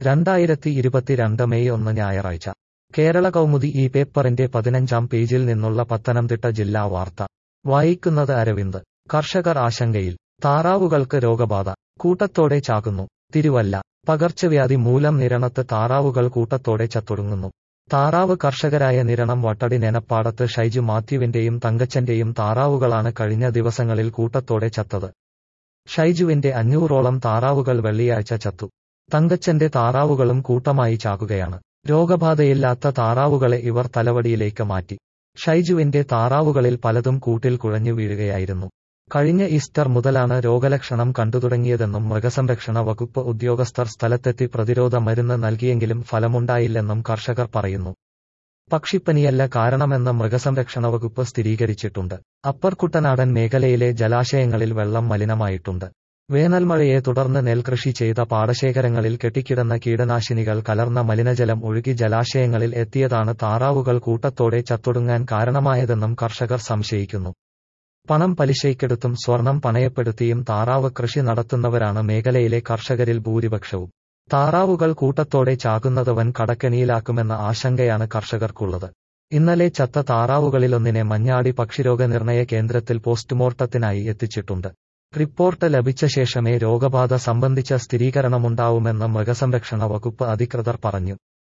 രണ്ടായിരത്തി ഇരുപത്തിരണ്ട് മെയ് ഒന്ന് ഞായറാഴ്ച കേരള കൗമുദി ഈ പേപ്പറിന്റെ പതിനഞ്ചാം പേജിൽ നിന്നുള്ള പത്തനംതിട്ട ജില്ലാ വാർത്ത വായിക്കുന്നത് അരവിന്ദ് കർഷകർ ആശങ്കയിൽ താറാവുകൾക്ക് രോഗബാധ കൂട്ടത്തോടെ ചാകുന്നു തിരുവല്ല പകർച്ചവ്യാധി മൂലം നിരണത്ത് താറാവുകൾ കൂട്ടത്തോടെ ചത്തൊടുങ്ങുന്നു താറാവ് കർഷകരായ നിരണം വട്ടടി നെനപ്പാടത്ത് ഷൈജു മാത്യുവിന്റെയും തങ്കച്ചന്റെയും താറാവുകളാണ് കഴിഞ്ഞ ദിവസങ്ങളിൽ കൂട്ടത്തോടെ ചത്തത് ഷൈജുവിന്റെ അഞ്ഞൂറോളം താറാവുകൾ വെള്ളിയാഴ്ച ചത്തു തങ്കച്ചന്റെ താറാവുകളും കൂട്ടമായി ചാകുകയാണ് രോഗബാധയില്ലാത്ത താറാവുകളെ ഇവർ തലവടിയിലേക്ക് മാറ്റി ഷൈജുവിന്റെ താറാവുകളിൽ പലതും കൂട്ടിൽ കുഴഞ്ഞു വീഴുകയായിരുന്നു കഴിഞ്ഞ ഈസ്റ്റർ മുതലാണ് രോഗലക്ഷണം കണ്ടുതുടങ്ങിയതെന്നും മൃഗസംരക്ഷണ വകുപ്പ് ഉദ്യോഗസ്ഥർ സ്ഥലത്തെത്തി പ്രതിരോധ മരുന്ന് നൽകിയെങ്കിലും ഫലമുണ്ടായില്ലെന്നും കർഷകർ പറയുന്നു പക്ഷിപ്പനിയല്ല കാരണമെന്ന് മൃഗസംരക്ഷണ വകുപ്പ് സ്ഥിരീകരിച്ചിട്ടുണ്ട് അപ്പർ കുട്ടനാടൻ മേഖലയിലെ ജലാശയങ്ങളിൽ വെള്ളം മലിനമായിട്ടുണ്ട് വേനൽമഴയെ തുടർന്ന് നെൽകൃഷി ചെയ്ത പാടശേഖരങ്ങളിൽ കെട്ടിക്കിടന്ന കീടനാശിനികൾ കലർന്ന മലിനജലം ഒഴുകി ജലാശയങ്ങളിൽ എത്തിയതാണ് താറാവുകൾ കൂട്ടത്തോടെ ചത്തൊടുങ്ങാൻ കാരണമായതെന്നും കർഷകർ സംശയിക്കുന്നു പണം പലിശയ്ക്കെടുത്തും സ്വർണം പണയപ്പെടുത്തിയും താറാവ് കൃഷി നടത്തുന്നവരാണ് മേഖലയിലെ കർഷകരിൽ ഭൂരിപക്ഷവും താറാവുകൾ കൂട്ടത്തോടെ ചാകുന്നത് വൻ കടക്കെണിയിലാക്കുമെന്ന ആശങ്കയാണ് കർഷകർക്കുള്ളത് ഇന്നലെ ചത്ത താറാവുകളിലൊന്നിനെ മഞ്ഞാടി പക്ഷിരോഗ നിർണയ കേന്ദ്രത്തിൽ പോസ്റ്റ്മോർട്ടത്തിനായി എത്തിച്ചിട്ടുണ്ട് റിപ്പോർട്ട് ലഭിച്ച ശേഷമേ രോഗബാധ സംബന്ധിച്ച സ്ഥിരീകരണമുണ്ടാവുമെന്ന് മൃഗസംരക്ഷണ വകുപ്പ് അധികൃതർ പറഞ്ഞു